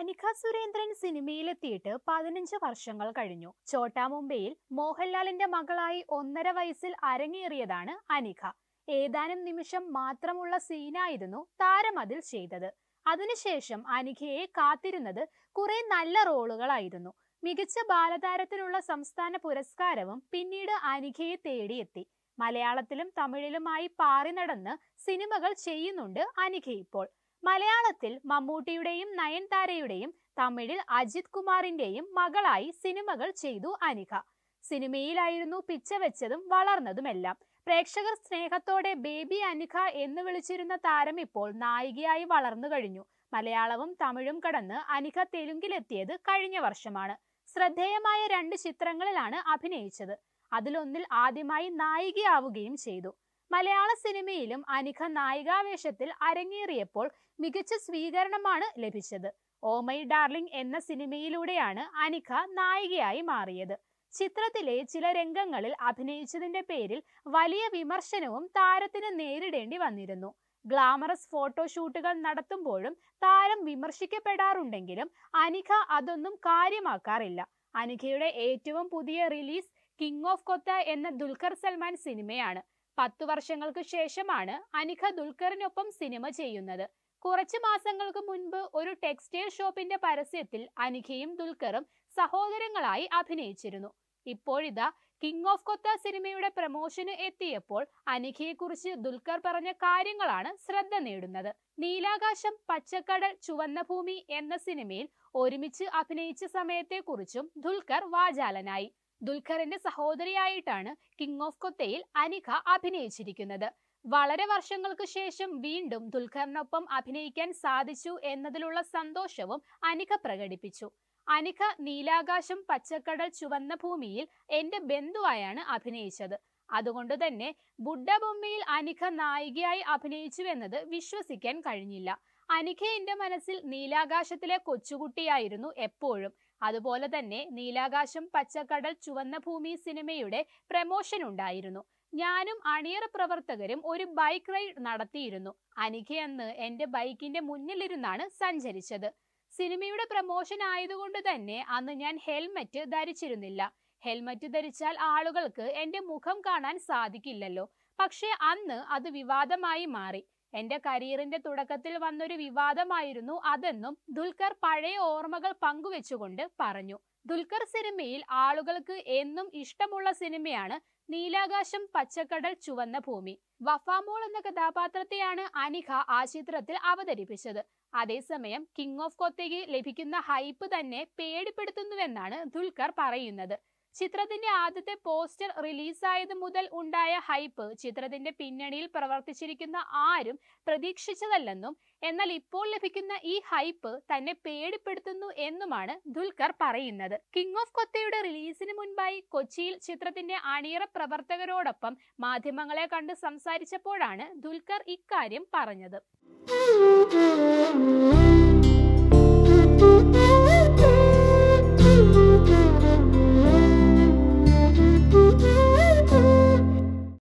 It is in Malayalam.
അനിക സുരേന്ദ്രൻ സിനിമയിലെത്തിയിട്ട് പതിനഞ്ച് വർഷങ്ങൾ കഴിഞ്ഞു ചോട്ടാ മുംബൈയിൽ മോഹൻലാലിന്റെ മകളായി ഒന്നര വയസ്സിൽ അരങ്ങേറിയതാണ് അനിക ഏതാനും നിമിഷം മാത്രമുള്ള സീനായിരുന്നു താരം അതിൽ ചെയ്തത് അതിനുശേഷം അനികയെ കാത്തിരുന്നത് കുറെ നല്ല റോളുകളായിരുന്നു മികച്ച ബാലതാരത്തിനുള്ള സംസ്ഥാന പുരസ്കാരവും പിന്നീട് അനികയെ തേടിയെത്തി മലയാളത്തിലും തമിഴിലുമായി പാറി നടന്ന് സിനിമകൾ ചെയ്യുന്നുണ്ട് അനിക ഇപ്പോൾ മലയാളത്തിൽ മമ്മൂട്ടിയുടെയും നയൻതാരയുടെയും തമിഴിൽ അജിത് കുമാറിന്റെയും മകളായി സിനിമകൾ ചെയ്തു അനിക സിനിമയിലായിരുന്നു പിച്ച വെച്ചതും വളർന്നതുമെല്ലാം പ്രേക്ഷകർ സ്നേഹത്തോടെ ബേബി അനിക എന്ന് വിളിച്ചിരുന്ന താരം ഇപ്പോൾ നായികയായി വളർന്നു കഴിഞ്ഞു മലയാളവും തമിഴും കടന്ന് അനിക തെലുങ്കിലെത്തിയത് കഴിഞ്ഞ വർഷമാണ് ശ്രദ്ധേയമായ രണ്ട് ചിത്രങ്ങളിലാണ് അഭിനയിച്ചത് അതിലൊന്നിൽ ആദ്യമായി നായികയാവുകയും ചെയ്തു മലയാള സിനിമയിലും അനിക നായികാവേഷത്തിൽ അരങ്ങേറിയപ്പോൾ മികച്ച സ്വീകരണമാണ് ലഭിച്ചത് ഓ മൈ ഡാർലിംഗ് എന്ന സിനിമയിലൂടെയാണ് അനിക നായികയായി മാറിയത് ചിത്രത്തിലെ ചില രംഗങ്ങളിൽ അഭിനയിച്ചതിന്റെ പേരിൽ വലിയ വിമർശനവും താരത്തിന് നേരിടേണ്ടി വന്നിരുന്നു ഗ്ലാമറസ് ഫോട്ടോഷൂട്ടുകൾ നടത്തുമ്പോഴും താരം വിമർശിക്കപ്പെടാറുണ്ടെങ്കിലും അനിക അതൊന്നും കാര്യമാക്കാറില്ല അനികയുടെ ഏറ്റവും പുതിയ റിലീസ് കിങ് ഓഫ് കൊത്ത എന്ന ദുൽഖർ സൽമാൻ സിനിമയാണ് പത്തു വർഷങ്ങൾക്ക് ശേഷമാണ് അനിക ദുൽഖറിനൊപ്പം സിനിമ ചെയ്യുന്നത് കുറച്ചു മാസങ്ങൾക്ക് മുൻപ് ഒരു ടെക്സ്റ്റൈൽ ഷോപ്പിന്റെ പരസ്യത്തിൽ അനികയും ദുൽഖറും സഹോദരങ്ങളായി അഭിനയിച്ചിരുന്നു ഇപ്പോഴിതാ കിങ് ഓഫ് കൊത്ത സിനിമയുടെ പ്രമോഷന് എത്തിയപ്പോൾ അനികയെക്കുറിച്ച് ദുൽഖർ പറഞ്ഞ കാര്യങ്ങളാണ് ശ്രദ്ധ നേടുന്നത് നീലാകാശം പച്ചക്കടൽ ചുവന്ന ഭൂമി എന്ന സിനിമയിൽ ഒരുമിച്ച് അഭിനയിച്ച സമയത്തെക്കുറിച്ചും ദുൽഖർ വാചാലനായി ദുൽഖറിന്റെ സഹോദരിയായിട്ടാണ് കിങ് ഓഫ് കൊത്തയിൽ അനിക അഭിനയിച്ചിരിക്കുന്നത് വളരെ വർഷങ്ങൾക്ക് ശേഷം വീണ്ടും ദുൽഖറിനൊപ്പം അഭിനയിക്കാൻ സാധിച്ചു എന്നതിലുള്ള സന്തോഷവും അനിക പ്രകടിപ്പിച്ചു അനിക നീലാകാശം പച്ചക്കടൽ ചുവന്ന ഭൂമിയിൽ എന്റെ ബന്ധുവായാണ് അഭിനയിച്ചത് അതുകൊണ്ട് തന്നെ ബുഡ ബൊമ്മയിൽ അനിക നായികയായി അഭിനയിച്ചുവെന്നത് വിശ്വസിക്കാൻ കഴിഞ്ഞില്ല അനിക എന്റെ മനസ്സിൽ നീലാകാശത്തിലെ കൊച്ചുകുട്ടിയായിരുന്നു എപ്പോഴും അതുപോലെ തന്നെ നീലാകാശം പച്ചക്കടൽ ചുവന്ന ഭൂമി സിനിമയുടെ പ്രമോഷൻ ഉണ്ടായിരുന്നു ഞാനും അണിയറ പ്രവർത്തകരും ഒരു ബൈക്ക് റൈഡ് നടത്തിയിരുന്നു അനിക അന്ന് എന്റെ ബൈക്കിന്റെ മുന്നിലിരുന്നാണ് സഞ്ചരിച്ചത് സിനിമയുടെ പ്രമോഷൻ ആയതുകൊണ്ട് തന്നെ അന്ന് ഞാൻ ഹെൽമറ്റ് ധരിച്ചിരുന്നില്ല ഹെൽമറ്റ് ധരിച്ചാൽ ആളുകൾക്ക് എന്റെ മുഖം കാണാൻ സാധിക്കില്ലല്ലോ പക്ഷെ അന്ന് അത് വിവാദമായി മാറി എന്റെ കരിയറിന്റെ തുടക്കത്തിൽ വന്നൊരു വിവാദമായിരുന്നു അതെന്നും ദുൽഖർ പഴയ ഓർമ്മകൾ പങ്കുവെച്ചുകൊണ്ട് പറഞ്ഞു ദുൽഖർ സിനിമയിൽ ആളുകൾക്ക് എന്നും ഇഷ്ടമുള്ള സിനിമയാണ് നീലാകാശം പച്ചക്കടൽ ചുവന്ന ഭൂമി വഫാമോൾ എന്ന കഥാപാത്രത്തെയാണ് അനിക ആ ചിത്രത്തിൽ അവതരിപ്പിച്ചത് അതേസമയം കിങ് ഓഫ് കൊത്തയ്ക്ക് ലഭിക്കുന്ന ഹൈപ്പ് തന്നെ പേടിപ്പെടുത്തുന്നുവെന്നാണ് ദുൽഖർ പറയുന്നത് ചിത്രത്തിന്റെ ആദ്യത്തെ പോസ്റ്റർ റിലീസായത് മുതൽ ഉണ്ടായ ഹൈപ്പ് ചിത്രത്തിന്റെ പിന്നണിയിൽ പ്രവർത്തിച്ചിരിക്കുന്ന ആരും പ്രതീക്ഷിച്ചതല്ലെന്നും എന്നാൽ ഇപ്പോൾ ലഭിക്കുന്ന ഈ ഹൈപ്പ് തന്നെ പേടിപ്പെടുത്തുന്നു എന്നുമാണ് ദുൽഖർ പറയുന്നത് കിങ് ഓഫ് കൊത്തയുടെ റിലീസിന് മുൻപായി കൊച്ചിയിൽ ചിത്രത്തിന്റെ അണിയറ പ്രവർത്തകരോടൊപ്പം മാധ്യമങ്ങളെ കണ്ട് സംസാരിച്ചപ്പോഴാണ് ദുൽഖർ ഇക്കാര്യം പറഞ്ഞത്